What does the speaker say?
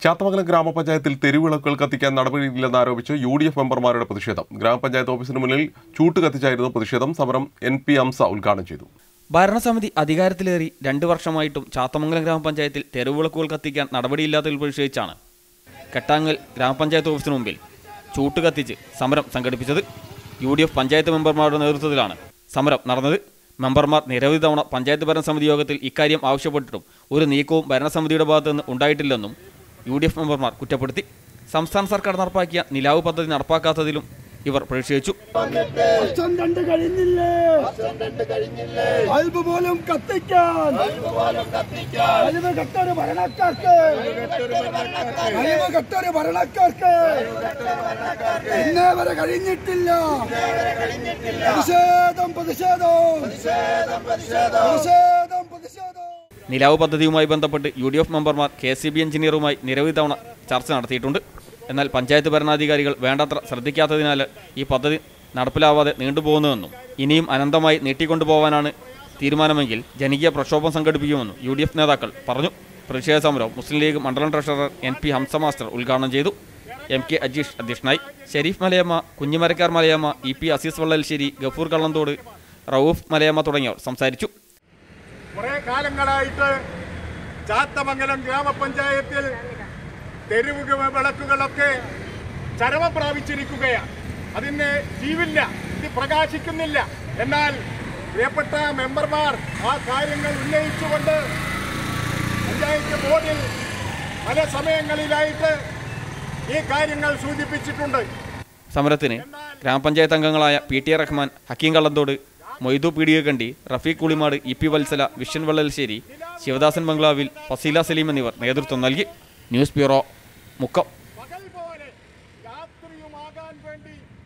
ചാത്തമംഗലം ഗ്രാമപഞ്ചായത്തിൽ തെരുവിളക്കുകൾ കത്തിക്കാൻ നടപടിയില്ലെന്നാരോപിച്ച് യു ഡി എഫ് മെമ്പർമാരുടെ പ്രതിഷേധം ഗ്രാമപഞ്ചായത്ത് ഓഫീസിന് മുന്നിൽ ചൂട്ട് കത്തിച്ചായിരുന്നു പ്രതിഷേധം സമരം എൻ പി അംസ ഉദ്ഘാടനം ചെയ്തു ഭരണസമിതി അധികാരത്തിലേറി രണ്ടു വർഷമായിട്ടും ചാത്തമംഗലം ഗ്രാമപഞ്ചായത്തിൽ തെരുവിളക്കുകൾ കത്തിക്കാൻ നടപടിയില്ലാത്തതിൽ പ്രതിഷേധിച്ചാണ് കെട്ടാങ്ങൽ ഗ്രാമപഞ്ചായത്ത് ഓഫീസിന് മുമ്പിൽ ചൂട്ട് കത്തിച്ച് സമരം സംഘടിപ്പിച്ചത് യു ഡി എഫ് പഞ്ചായത്ത് മെമ്പർമാരുടെ നേതൃത്വത്തിലാണ് സമരം നടന്നത് മെമ്പർമാർ നിരവധി തവണ പഞ്ചായത്ത് ഭരണസമിതി യോഗത്തിൽ ഇക്കാര്യം ആവശ്യപ്പെട്ടിട്ടും ഒരു നീക്കവും ഭരണസമിതിയുടെ ഭാഗത്തു നിന്ന് ഉണ്ടായിട്ടില്ലെന്നും യു ഡി എഫ് മെമ്പർമാർ കുറ്റപ്പെടുത്തി സംസ്ഥാന സർക്കാർ നടപ്പാക്കിയ നിലാവ് പദ്ധതി നടപ്പാക്കാത്തതിലും ഇവർ പ്രതിഷേധിച്ചു വർഷം രണ്ട് കഴിഞ്ഞില്ലേ ബൾബ് പോലും കത്തിക്കാൻ കഴിവ് കെട്ടൊരു ഭരണക്കാർക്ക് കഴിവ് കെട്ടൊരു ഭരണക്കാർക്ക് ഇന്നേ വരെ കഴിഞ്ഞിട്ടില്ല പ്രതിഷേധം പ്രതിഷേധം പ്രതിഷേധം പ്രതിഷേധം നിലാവ് പദ്ധതിയുമായി ബന്ധപ്പെട്ട് യു ഡി എഫ് മെമ്പർമാർ കെ സി ബി എഞ്ചിനീയറുമായി നിരവധി തവണ ചർച്ച നടത്തിയിട്ടുണ്ട് എന്നാൽ പഞ്ചായത്ത് ഭരണാധികാരികൾ വേണ്ടത്ര ശ്രദ്ധിക്കാത്തതിനാൽ ഈ പദ്ധതി നടപ്പിലാവാതെ നീണ്ടുപോകുന്നതെന്നും ഇനിയും അനന്തമായി നീട്ടിക്കൊണ്ടുപോകാനാണ് തീരുമാനമെങ്കിൽ ജനകീയ പ്രക്ഷോഭം സംഘടിപ്പിക്കുമെന്നും യു ഡി എഫ് നേതാക്കൾ പറഞ്ഞു പ്രതിഷേധ സമരം മുസ്ലിം ലീഗ് മണ്ഡലം treasurer N P Hamsa master ഉദ്ഘാടനം ചെയ്തു എം കെ അജീഷ് അധ്യക്ഷനായി ഷെരീഫ് മലയമ്മ കുഞ്ഞിമരക്കാർ മലയമ്മ ഇ പി അസീസ് വള്ളൽശ്ശേരി ഗഫൂർ കള്ളന്തോട് റൌഫ് മലയമ്മ തുടങ്ങിയവർ സംസാരിച്ചു കുറെ കാലങ്ങളായിട്ട് ചാത്തമംഗലം ഗ്രാമപഞ്ചായത്തിൽ തെരുവ് വിളക്കുകളൊക്കെ ചരമം പ്രാപിച്ചിരിക്കുകയാണ് അതിന് ജീവില്ല ഇത് പ്രകാശിക്കുന്നില്ല എന്നാൽ പ്രിയപ്പെട്ട മെമ്പർമാർ ആ കാര്യങ്ങൾ ഉന്നയിച്ചുകൊണ്ട് പഞ്ചായത്ത് ബോർഡിൽ പല സമയങ്ങളിലായിട്ട് ഈ കാര്യങ്ങൾ സൂചിപ്പിച്ചിട്ടുണ്ട് സമരത്തിന് ഗ്രാമപഞ്ചായത്ത് അംഗങ്ങളായ P T Rahman Hakeem Kallanthode Moidu Peedikakkandi Rafeeq Kulimad E P Valsala വിഷൻ വള്ളൽശ്ശേരി ശിവദാസൻ ബംഗ്ലാവിൽ ഫസീല സലീം എന്നിവർ നേതൃത്വം നൽകി ന്യൂസ് ബ്യൂറോ മുക്കം പകൽ പോലെ രാത്രിയുമാകാൻ വേണ്ടി